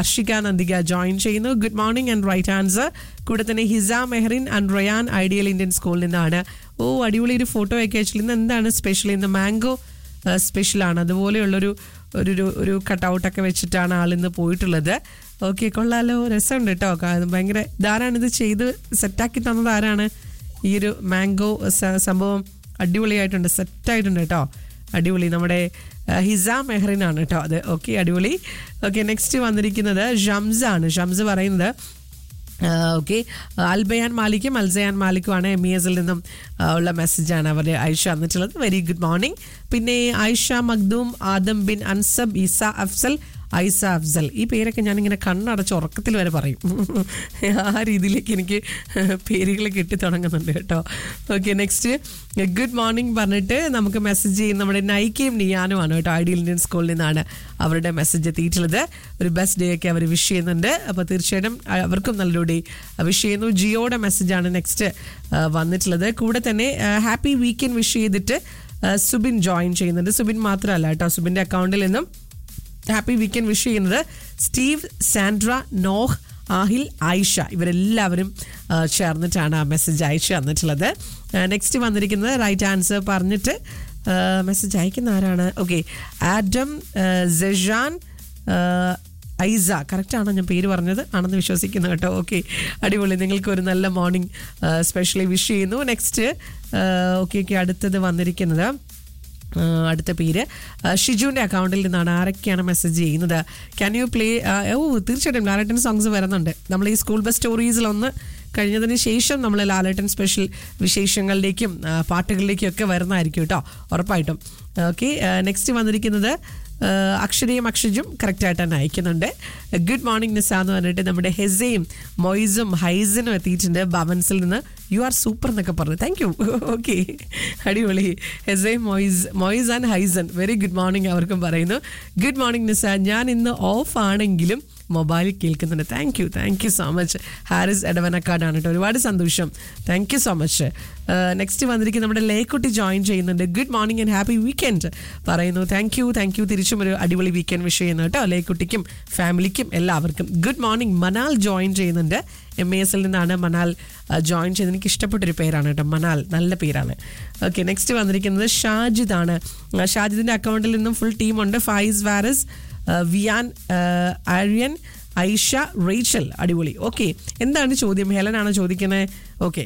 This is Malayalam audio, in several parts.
ഹർഷിക നന്ദിക ജോയിൻ ചെയ്യുന്നു good morning and right answer കൂടെ തന്നെ Hisa Mehrin and Rayan ideal Indian സ്കൂളിൽ നിന്നാണ് ഓ അടിപൊളി ഒരു ഫോട്ടോ ഒക്കെ അയച്ചു ഇന്ന് എന്താണ് സ്പെഷ്യൽ ഇന്ന് മാംഗോ സ്പെഷ്യലാണ് അതുപോലെയുള്ളൊരു ഒരു ഒരു- ഒരു കട്ടൗട്ടൊക്കെ വെച്ചിട്ടാണ് ആളിന്ന് പോയിട്ടുള്ളത് ഓക്കെ കൊള്ളാലോ രസമുണ്ട് കേട്ടോ കാ- ഭയങ്കര ഇതാരാണ് ഇത് ചെയ്ത് സെറ്റാക്കി തന്നത് ആരാണ് ഈ ഒരു മാംഗോ സ- സംഭവം അടിപൊളിയായിട്ടുണ്ട് സെറ്റായിട്ടുണ്ട് കേട്ടോ അടിപൊളി നമ്മുടെ ആ, ഹിസ മെഹറിനാണ് കേട്ടോ അത് ഓക്കെ അടിപൊളി ഓക്കെ നെക്സ്റ്റ് വന്നിരിക്കുന്നത് ഷംസ് ആണ് ഷംസ് പറയുന്നത് ഓക്കെ അൽബയാൻ മാലിക്കും അൽസയാൻ മാലിക്കുമാണ് എം ഇ എസിൽ നിന്നും ആ, ഉള്ള മെസ്സേജാണ് അവർ ഐഷ തന്നിട്ടുള്ളത് വെരി ഗുഡ് മോർണിംഗ് പിന്നെ ഐഷ മഖ്ദൂം ആദം ബിൻ അൻസബ് ഇസ അഫ്സൽ ഐസ അഫ്സൽ ഈ പേരൊക്കെ ഞാനിങ്ങനെ കണ്ണടച്ച് ഉറക്കത്തിൽ വരെ പറയും ആ രീതിയിലേക്ക് എനിക്ക് പേരുകൾ കിട്ടി തുടങ്ങുന്നുണ്ട് കേട്ടോ ഓക്കെ നെക്സ്റ്റ് ഗുഡ് മോർണിംഗ് പറഞ്ഞിട്ട് നമുക്ക് മെസ്സേജ് ചെയ്യുന്ന നമ്മുടെ നൈക്കയും നിയാനുമാണ് കേട്ടോ ഐഡിയൽ ഇന്ത്യൻ സ്കൂളിൽ നിന്നാണ് അവരുടെ മെസ്സേജ് എത്തിയിട്ടുള്ളത് ഒരു ബെസ്റ്റ് ഡേ ഒക്കെ അവർ വിഷ് ചെയ്യുന്നുണ്ട് അപ്പോൾ തീർച്ചയായിട്ടും അവർക്കും നല്ലൊരു ഡേ വിഷ് ചെയ്യുന്നു ജിയോയുടെ മെസ്സേജാണ് നെക്സ്റ്റ് വന്നിട്ടുള്ളത് കൂടെ തന്നെ ഹാപ്പി വീക്കെൻഡ് വിഷ് ചെയ്തിട്ട് ആ, സുബിൻ ജോയിൻ ചെയ്യുന്നുണ്ട് സുബിൻ മാത്രമല്ല കേട്ടോ സുബിൻ്റെ അക്കൗണ്ടിൽ നിന്നും ഹാപ്പി വീക്കെൻഡ് വിഷ് ചെയ്യുന്നത് Steve Sandra Noah Aahil Ayisha ഇവരെല്ലാവരും ആ, ചേർന്നിട്ടാണ് ആ മെസ്സേജ് അയച്ചു തന്നിട്ടുള്ളത് നെക്സ്റ്റ് വന്നിരിക്കുന്നത് റൈറ്റ് ആൻസർ പറഞ്ഞിട്ട് മെസ്സേജ് അയക്കുന്ന ആരാണ് ഓക്കെ ആഡം ആ, സെഷാൻ ആ, ഐസ കറക്റ്റ് ആണോ ഞാൻ പേര് പറഞ്ഞത് ആണെന്ന് വിശ്വസിക്കുന്നു കേട്ടോ ഓക്കെ അടിപൊളി നിങ്ങൾക്ക് ഒരു നല്ല മോർണിംഗ് സ്പെഷ്യലി വിഷ് ചെയ്യുന്നു നെക്സ്റ്റ് ഓക്കെ ഓക്കെ അടുത്തത് വന്നിരിക്കുന്നത് ആ, അടുത്ത പേര് ആ, ഷിജുവിൻ്റെ അക്കൗണ്ടിൽ നിന്നാണ് ആരൊക്കെയാണ് മെസ്സേജ് ചെയ്യുന്നത് ക്യാൻ യു പ്ലേ ഓ തീർച്ചയായിട്ടും ലാലേട്ടൻ സോങ്സ് വരുന്നുണ്ട് നമ്മൾ ഈ സ്കൂൾ ബസ് സ്റ്റോറീസിലൊന്ന് കഴിഞ്ഞതിന് ശേഷം നമ്മൾ ലാലേട്ടൻ സ്പെഷ്യൽ വിശേഷങ്ങളിലേക്കും ആ, പാട്ടുകളിലേക്കും ഒക്കെ വരുന്നതായിരിക്കും കേട്ടോ ഉറപ്പായിട്ടും ഓക്കെ നെക്സ്റ്റ് വന്നിരിക്കുന്നത് ആ, അക്ഷരയും അക്ഷജും കറക്റ്റായിട്ട് തന്നെ അയക്കുന്നുണ്ട് ഗുഡ് മോർണിംഗ് നിസ എന്ന് പറഞ്ഞിട്ട് നമ്മുടെ ഹെസയും മൊയ്സും ഹൈസനും എത്തിയിട്ടുണ്ട് ഭവൻസിൽ നിന്ന് യു ആർ സൂപ്പർ എന്നൊക്കെ പറഞ്ഞു താങ്ക് യു ഓക്കെ അടിപൊളി ഹെസയും Moiz Moiz and Haisan very good morning അവർക്കും പറയുന്നു ഗുഡ് മോർണിംഗ് നിസ ഞാൻ ഇന്ന് ഓഫ് ആണെങ്കിലും മൊബൈലിൽ കേൾക്കുന്നുണ്ട് thank you thank you so much Haris എടവനക്കാടാണ് കേട്ടോ ഒരുപാട് സന്തോഷം thank you so much next വന്നിരിക്കുന്ന നമ്മുടെ ലേക്കുട്ടി ജോയിൻ ചെയ്യുന്നുണ്ട് good morning and happy weekend പറയുന്നു താങ്ക് യു താങ്ക് യു തിരിച്ചും ഒരു അടിപൊളി വീക്കെൻഡ് വിഷ് ചെയ്യുന്നു കേട്ടോ ലേക്കുട്ടിക്കും ഫാമിലിക്കും എല്ലാവർക്കും ഗുഡ് മോർണിംഗ് മനാൽ ജോയിൻ ചെയ്യുന്നുണ്ട് എം എ എസിൽ നിന്നാണ് മനാൽ ജോയിൻ ചെയ്ത് എനിക്ക് ഇഷ്ടപ്പെട്ടൊരു പേരാണ് കേട്ടോ മനാൽ നല്ല പേരാണ് ഓക്കെ നെക്സ്റ്റ് വന്നിരിക്കുന്നത് ഷാജിദ് ആണ് ആ, ഷാജിദിന്റെ അക്കൗണ്ടിൽ നിന്നും ഫുൾ ടീമുണ്ട് ഫൈസ് വാരസ് ആ, വിയാൻ ആ, ആര്യൻ ഐഷ റേച്ചൽ അടിപൊളി ഓക്കെ എന്താണ് ചോദ്യം ഹെലൻ ആണോ ചോദിക്കുന്നത് ഓക്കെ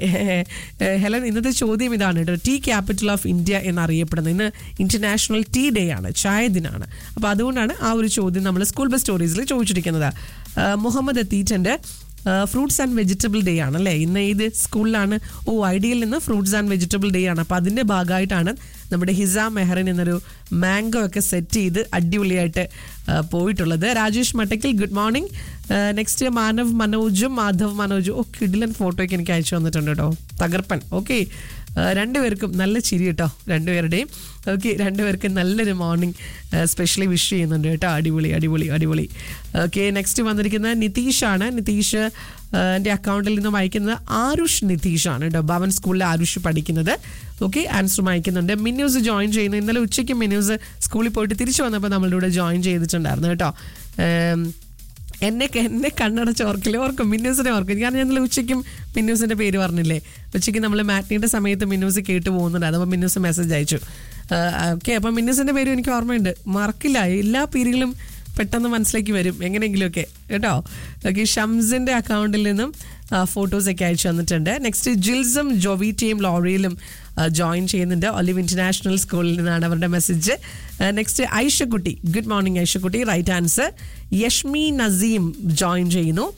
ഹെലൻ ഇന്നത്തെ ചോദ്യം ഇതാണ് കേട്ടോ ടീ ക്യാപിറ്റൽ ഓഫ് ഇന്ത്യ എന്നറിയപ്പെടുന്നത് ഇന്ന് ഇന്റർനാഷണൽ ടീ ഡേ ആണ് ചായ ദിനാണ് അപ്പോൾ അതുകൊണ്ടാണ് ആ ഒരു ചോദ്യം നമ്മൾ സ്കൂൾ ബസ് സ്റ്റോറീസിൽ ചോദിച്ചിരിക്കുന്നത് ആ, മുഹമ്മദ് എത്തിയിട്ടുണ്ട് ഫ്രൂട്ട്സ് ആൻഡ് വെജിറ്റബിൾ ഡേ ആണ് അല്ലേ ഇന്ന് ഏത് സ്കൂളിലാണ് ഓ ഐഡിയയിൽ നിന്ന് ഫ്രൂട്ട്സ് ആൻഡ് വെജിറ്റബിൾ ഡേ ആണ് അപ്പോൾ അതിൻ്റെ ഭാഗമായിട്ടാണ് നമ്മുടെ ഹിസ മെഹറിൻ എന്നൊരു മാംഗോ ഒക്കെ സെറ്റ് ചെയ്ത് അടിപൊളിയായിട്ട് ആ, പോയിട്ടുള്ളത് രാജേഷ് മട്ടക്കിൽ ഗുഡ് മോർണിംഗ് നെക്സ്റ്റ് മാനവ് മനോജും മാധവ് മനോജും ഓ കിഡിലൻ ഫോട്ടോയ്ക്ക് എനിക്ക് അയച്ചു വന്നിട്ടുണ്ട് കേട്ടോ തകർപ്പൻ ഓക്കെ രണ്ടുപേർക്കും നല്ല ചിരി കേട്ടോ രണ്ടുപേരുടെയും ഓക്കെ രണ്ടുപേർക്കും നല്ലൊരു മോർണിംഗ് സ്പെഷ്യലി വിഷ് ചെയ്യുന്നുണ്ട് കേട്ടോ അടിപൊളി അടിപൊളി അടിപൊളി ഓക്കെ നെക്സ്റ്റ് വന്നിരിക്കുന്നത് നിതീഷാണ് നിതീഷ് എൻ്റെ അക്കൗണ്ടിൽ നിന്ന് വായിക്കുന്നത് ആരുഷ് നിതീഷാണ് കേട്ടോ ഭവൻ സ്കൂളിൽ ആരുഷ് പഠിക്കുന്നത് ഓക്കെ ആൻസറും അയക്കുന്നുണ്ട് മിന്യൂസ് ജോയിൻ ചെയ്യുന്നു ഇന്നലെ ഉച്ചയ്ക്ക് മിന്യൂസ് സ്കൂളിൽ പോയിട്ട് തിരിച്ചു വന്നപ്പോൾ നമ്മളുടെ കൂടെ ജോയിൻ ചെയ്തിട്ടുണ്ടായിരുന്നു കേട്ടോ ഏം, എന്നെ എന്നെ കണ്ണടച്ച് ഓർക്കില്ല ഓർക്കും മിന്നൂസിനെ ഓർക്കും കാരണം ഞാൻ ഇന്നലെ ഉച്ചയ്ക്കും മിന്നൂസിന്റെ പേര് പറഞ്ഞില്ലേ ഉച്ചയ്ക്ക് നമ്മൾ മാറ്റിൻ്റെ സമയത്ത് മിന്നൂസ് കേട്ട് പോകുന്നുണ്ട് അതപ്പോൾ മിന്നൂസ് മെസ്സേജ് അയച്ചു ഓക്കെ അപ്പം മിന്നൂസിന്റെ പേരും എനിക്ക് ഓർമ്മയുണ്ട് മറക്കില്ല എല്ലാ പേരുകളും പെട്ടെന്ന് മനസ്സിലേക്ക് വരും എങ്ങനെയെങ്കിലുമൊക്കെ കേട്ടോ ഓക്കെ ഷംസിന്റെ അക്കൗണ്ടിൽ നിന്നും ഫോട്ടോസ് ഒക്കെ അയച്ചു തന്നിട്ടുണ്ട് നെക്സ്റ്റ് ജിൽസും ജോവിറ്റയും ലോറിയിലും ജോയിൻ ചെയ്യുന്നുണ്ട് ഒലിവ് ഇന്റർനാഷണൽ സ്കൂളിൽ നിന്നാണ് അവരുടെ message next Aishakutty good morning Aishakutty right answer Yashmi Naseem join ചെയ്യുന്നു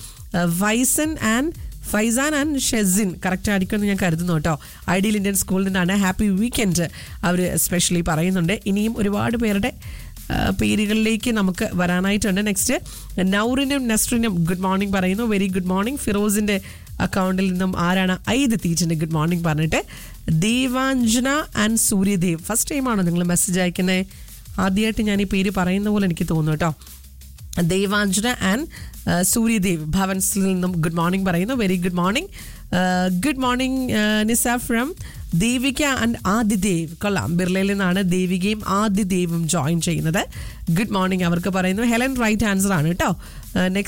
Vaisan and Faizan and Shezin correct ആയിരിക്കുമെന്ന് ഞാൻ കരുതുന്നു കേട്ടോ ഐഡിയൽ ഇന്ത്യൻ സ്കൂളിൽ നിന്നാണ് ഹാപ്പി വീക്കെൻഡ് അവർ സ്പെഷ്യലി പറയുന്നുണ്ട് ഇനിയും ഒരുപാട് പേരുടെ ആ, പേരുകളിലേക്ക് നമുക്ക് വരാനായിട്ടുണ്ട് നെക്സ്റ്റ് നൗറിനും നസ്റിനും ഗുഡ് മോർണിംഗ് പറയുന്നു വെരി ഗുഡ് മോർണിംഗ് ഫിറോസിന്റെ അക്കൗണ്ടിൽ നിന്നും ആരാണ് ഐദ് എത്തിയിട്ടുണ്ട് ഗുഡ് മോർണിംഗ് പറഞ്ഞിട്ട് ദേവാഞ്ജന ആൻഡ് സൂര്യദേവ് ഫസ്റ്റ് ടൈമാണോ നിങ്ങൾ മെസ്സേജ് അയക്കുന്നത് ആദ്യമായിട്ട് ഞാൻ ഈ പേര് പറയുന്ന പോലെ എനിക്ക് തോന്നുന്നു കേട്ടോ ദേവാഞ്ജന ആൻഡ് സൂര്യദേവ് ഭവൻസിൽ നിന്നും ഗുഡ് മോർണിംഗ് പറയുന്നു very good morning good morning Nisa from Devika and Adidev കൊള്ളാം ബിർലയിൽ നിന്നാണ് ദേവികയും ആദിദേവും ജോയിൻ ചെയ്യുന്നത് ഗുഡ് മോർണിംഗ് അവർക്ക് പറയുന്നു ഹെലൻ റൈറ്റ് ആൻസർ ആണ് കേട്ടോ നെക്സ്റ്റ്